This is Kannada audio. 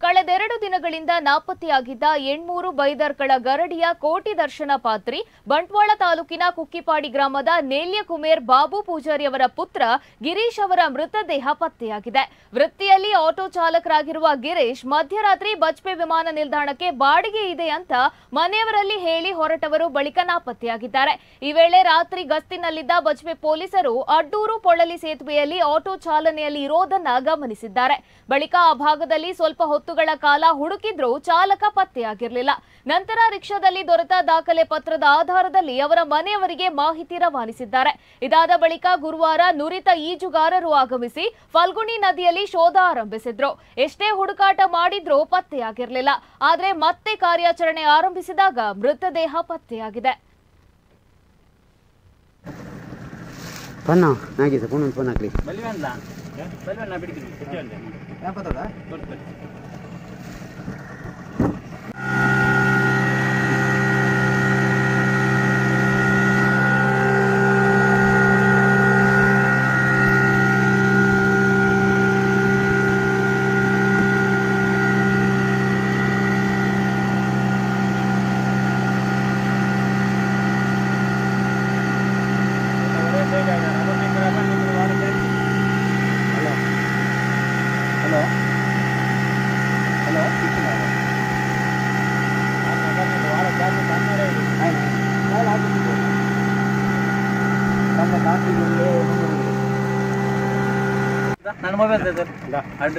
ಕಳೆದೆರಡು ದಿನಗಳಿಂದ ನಾಪತ್ತೆಯಾಗಿದ್ದ ಎಣ್ಮೂರು ಬೈದರ್ಕಳ ಗರಡಿಯ ಕೋಟಿ ದರ್ಶನ ಪಾತ್ರಿ ಬಂಟ್ವಾಳ ತಾಲೂಕಿನ ಕುಕ್ಕಿಪಾಡಿ ಗ್ರಾಮದ ನೇಲ್ಯ ಕುಮೇರ್ ಬಾಬು ಪೂಜಾರಿ ಅವರ ಪುತ್ರ ಗಿರೀಶ್ ಅವರ ಮೃತದೇಹ ಪತ್ತೆಯಾಗಿದೆ ವೃತ್ತಿಯಲ್ಲಿ ಆಟೋ ಚಾಲಕರಾಗಿರುವ ಗಿರೀಶ್ ಮಧ್ಯರಾತ್ರಿ ಬಜ್ಪೆ ವಿಮಾನ ನಿಲ್ದಾಣಕ್ಕೆ ಬಾಡಿಗೆ ಇದೆ ಅಂತ ಮನೆಯವರಲ್ಲಿ ಹೇಳಿ ಹೊರಟವರು ಬಳಿಕ ನಾಪತ್ತೆಯಾಗಿದ್ದಾರೆ ಈ ವೇಳೆ ರಾತ್ರಿ ಗಸ್ತಿನಲ್ಲಿದ್ದ ಬಜ್ಪೆ ಪೊಲೀಸರು ಅಡ್ಡೂರು ಪೊಳಲಿ ಸೇತುವೆಯಲ್ಲಿ ಆಟೋ ಚಾಲನೆಯಲ್ಲಿ ಇರೋದನ್ನ ಗಮನಿಸಿದ್ದಾರೆ ಬಳಿಕ ಆ ಭಾಗದಲ್ಲಿ ಸ್ವಲ್ಪ ಹೊತ್ತುಗಳ ಕಾಲ ಹುಡುಕಿದ್ರೂ ಚಾಲಕ ಪತ್ತೆಯಾಗಿರಲಿಲ್ಲ ನಂತರ ರಿಕ್ಷಾದಲ್ಲಿ ದೊರೆತ ದಾಖಲೆ ಪತ್ರದ ಆಧಾರದಲ್ಲಿ ಅವರ ಮನೆಯವರಿಗೆ ಮಾಹಿತಿ ರವಾನಿಸಿದ್ದಾರೆ ಇದಾದ ಬಳಿಕ ಗುರುವಾರ ನುರಿತ ಈಜುಗಾರರು ಆಗಮಿಸಿ ಫಲ್ಗುಣಿ ನದಿಯಲ್ಲಿ ಶೋಧ ಆರಂಭಿಸಿದ್ರು ಎಷ್ಟೇ ಹುಡುಕಾಟ ಮಾಡಿದ್ರೂ ಪತ್ತೆಯಾಗಿರಲಿಲ್ಲ ಆದ್ರೆ ಮತ್ತೆ ಕಾರ್ಯಾಚರಣೆ ಆರಂಭಿಸಿದಾಗ ಮೃತದೇಹ ಪತ್ತೆಯಾಗಿದೆ ಪನ್ನ ನಾಗಿ ಸರ್ ಪೊಣ್ಣು ಪೊನ್ನ ಹಾಕ್ಲಿ ಬಲಿವಲ್ಲ ಬಲಿವನ್ನ ಬಿಡಿക്കുന്നു ಹಲೋ ಹಲೋ ನನ್ನ ಮೊಬೈಲ್ ಸರ್